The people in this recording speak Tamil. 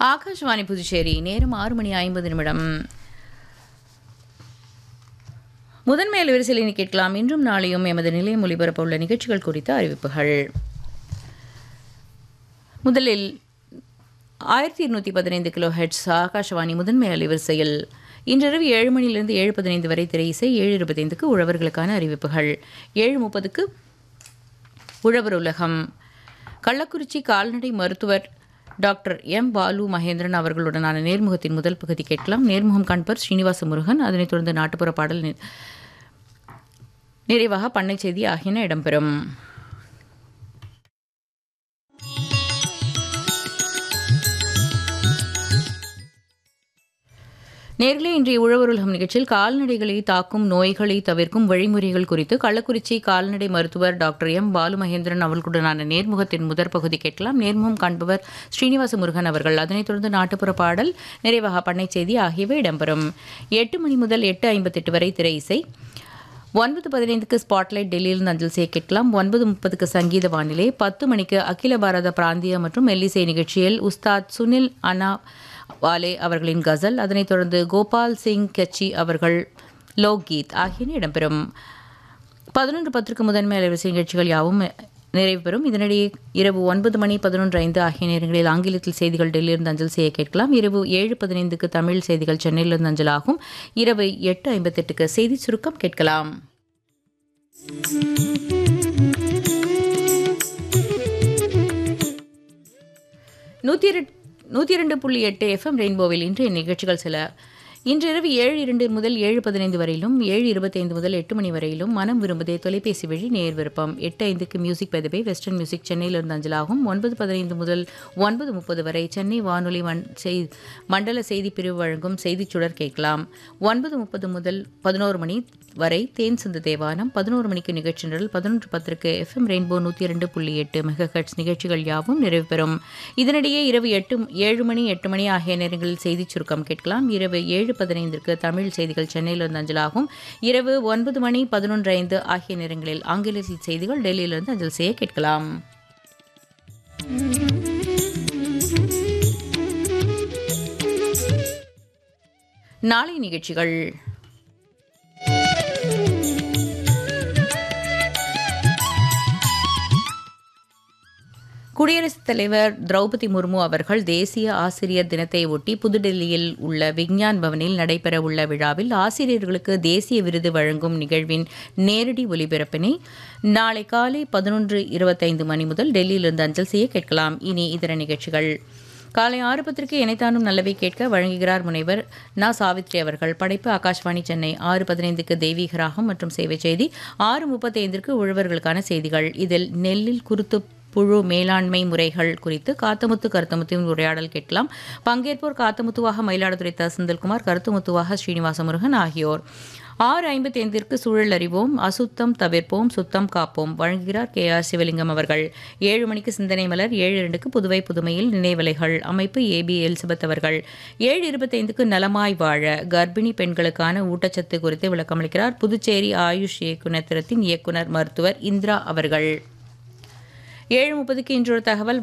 ஆகாஷ்வாணி புதுச்சேரி நேரம் ஆறு மணி ஐம்பது நிமிடம் முதன்மை அலுவரிசையில் இனி கேட்கலாம் இன்றும் நாளையும் எமது நிலையம் ஒலிபரப்ப உள்ள நிகழ்ச்சிகள் குறித்த அறிவிப்புகள் முதலில் ஆயிரத்தி இருநூற்றி பதினைந்து கிலோ ஹெட்ஸ் ஆகாஷவாணி முதன்மை அலைவரிசையில் இன்றிரவு ஏழு மணியிலிருந்து ஏழு பதினைந்து வரை திரை இசை ஏழு இருபத்தைந்துக்கு உழவர்களுக்கான அறிவிப்புகள் ஏழு முப்பதுக்கு உழவர் உலகம் கள்ளக்குறிச்சி கால்நடை மருத்துவர் டாக்டர் எம் பாலு மகேந்திரன் அவர்களுடனான நேர்முகத்தின் முதல் பகுதி கேட்கலாம் நேர்முகம் காண்பர் ஸ்ரீனிவாச முருகன் அதனைத் தொடர்ந்து நாட்டுப்புற பாடல் நி- நிறைவாக பண்ணை செய்தி ஆகியன இடம்பெறும் நேர்களே இன்றைய உழவர் உலகம் நிகழ்ச்சியில் கால்நடைகளை தாக்கும் நோய்களை தவிர்க்கும் வழிமுறைகள் குறித்து கள்ளக்குறிச்சி கால்நடை மருத்துவர் டாக்டர் எம் பாலு மகேந்திரன் அவர்களுடனான நேர்முகத்தின் முதற் பகுதி கேட்கலாம் நேர்முகம் காண்பவர் ஸ்ரீனிவாச முருகன் அவர்கள் அதனைத் தொடர்ந்து நாட்டுப்புற பாடல் நிறைவாக பண்ணை செய்தி ஆகியவை இடம்பெறும் எட்டு மணி முதல் எட்டு ஐம்பத்தெட்டு வரை திரை இசை ஒன்பது பதினைந்துக்கு ஸ்பாட்லைட் டெல்லியிலிருந்து அஞ்சல் செய்ய கேட்கலாம் ஒன்பது முப்பதுக்கு சங்கீத வானிலை பத்து மணிக்கு அகில பாரத பிராந்திய மற்றும் மெல்லிசை நிகழ்ச்சியில் உஸ்தாத் சுனில் அண்ணா வாலே அவர்களின் கசல் அதனைத் தொடர்ந்து கோபால் சிங் கச்சி அவர்கள் லோக்கீத் ஆகியன இடம்பெறும் பதினொன்று பத்திரிகை முதன்மை அலைவரிசை நிகழ்ச்சிகள் யாவும் நிறைவு பெறும் இதனிடையே இரவு ஒன்பது மணி பதினொன்று ஐந்து ஆகிய நேரங்களில் ஆங்கிலத்தில் செய்திகள் டெல்லியிலிருந்து அஞ்சல் செய்ய கேட்கலாம் இரவு ஏழு பதினைந்துக்கு தமிழ் செய்திகள் சென்னையிலிருந்து அஞ்சல் ஆகும் இரவு எட்டு ஐம்பத்தெட்டுக்கு செய்தி சுருக்கம் கேட்கலாம் நூற்றி இரு நூற்றி இரண்டு புள்ளி எட்டு எஃப்எம் ரெயின்போவில் இன்றைய நிகழ்ச்சிகள் சில இன்றிரவு ஏழு இரண்டு முதல் ஏழு பதினைந்து வரையிலும் ஏழு இருபத்தைந்து முதல் எட்டு மணி வரையிலும் மனம் விரும்புதே தொலைபேசி வழி நேர் விருப்பம் எட்டு ஐந்துக்கு மியூசிக் பதவை வெஸ்டர்ன் மியூசிக் சென்னையிலிருந்து அஞ்சலாகும் ஒன்பது பதினைந்து முதல் ஒன்பது முப்பது வரை சென்னை வானொலி மண் செய் மண்டல செய்தி பிரிவு வழங்கும் செய்திச் சுடர் கேட்கலாம் ஒன்பது முப்பது முதல் பதினோரு மணி வரை தேன் சிந்து தேவானம் பதினோரு மணிக்கு நிகழ்ச்சி நிரல் பதினொன்று பத்திரிக்கு எஃப்எம் ரெயின்போ நூற்றி இரண்டு புள்ளி எட்டு மெகஹெட்ஸ் நிகழ்ச்சிகள் யாவும் நிறைவு பெறும் இதனிடையே இரவு எட்டு ஏழு மணி எட்டு மணி ஆகிய நேரங்களில் செய்திச் சுருக்கம் கேட்கலாம் இரவு ஏழு பதினைந்திற்கு தமிழ் செய்திகள் சென்னையிலிருந்து அஞ்சலாகும் இரவு ஒன்பது மணி பதினொன்று ஐந்து ஆகிய நேரங்களில் ஆங்கிலத்தில் செய்திகள் டெல்லியிலிருந்து அஞ்சல் செய்ய கேட்கலாம் நாளை நிகழ்ச்சிகள் குடியரசுத் தலைவர் திரௌபதி முர்மு அவர்கள் தேசிய ஆசிரியர் தினத்தை ஒட்டி புதுடெல்லியில் உள்ள விஞ்ஞான் பவனில் நடைபெறவுள்ள விழாவில் ஆசிரியர்களுக்கு தேசிய விருது வழங்கும் நிகழ்வின் நேரடி ஒலிபரப்பினை நாளை காலை பதினொன்று இருபத்தைந்து மணி முதல் டெல்லியிலிருந்து அஞ்சல் செய்ய கேட்கலாம் இனி இதர நிகழ்ச்சிகள் காலை ஆறு பத்திரிகை இணைத்தானும் நல்லவை கேட்க வழங்குகிறார் முனைவர் நா சாவித்ரி அவர்கள் படைப்பு ஆகாஷ்வாணி சென்னை ஆறு பதினைந்துக்கு தெய்வீக ராகம் மற்றும் சேவை செய்தி ஆறு முப்பத்தைந்திற்கு உழவர்களுக்கான செய்திகள் இதில் நெல்லில் குருத்து புழு மேலாண்மை முறைகள் குறித்து காத்தமுத்து கருத்தமுத்துவின் உரையாடல் கேட்கலாம் பங்கேற்போர் காத்தமுத்துவாக மயிலாடுதுறை த செந்தில்குமார் கருத்துமுத்துவாக ஸ்ரீனிவாச முருகன் ஆகியோர் ஆறு ஐம்பத்தி ஐந்திற்கு சூழல் அறிவோம் அசுத்தம் தவிர்ப்போம் சுத்தம் காப்போம் வழங்குகிறார் கே ஆர் சிவலிங்கம் அவர்கள் ஏழு மணிக்கு சிந்தனை மலர் ஏழு இரண்டுக்கு புதுவை புதுமையில் நினைவலைகள் அமைப்பு ஏபி எலிசபெத் அவர்கள் ஏழு இருபத்தைந்துக்கு நலமாய் வாழ கர்ப்பிணி பெண்களுக்கான ஊட்டச்சத்து குறித்து விளக்கமளிக்கிறார் புதுச்சேரி ஆயுஷ் இயக்குநரகத்தின் இயக்குனர் மருத்துவர் இந்திரா அவர்கள் ஏழு முப்பதுக்கு இன்றொரு தகவல்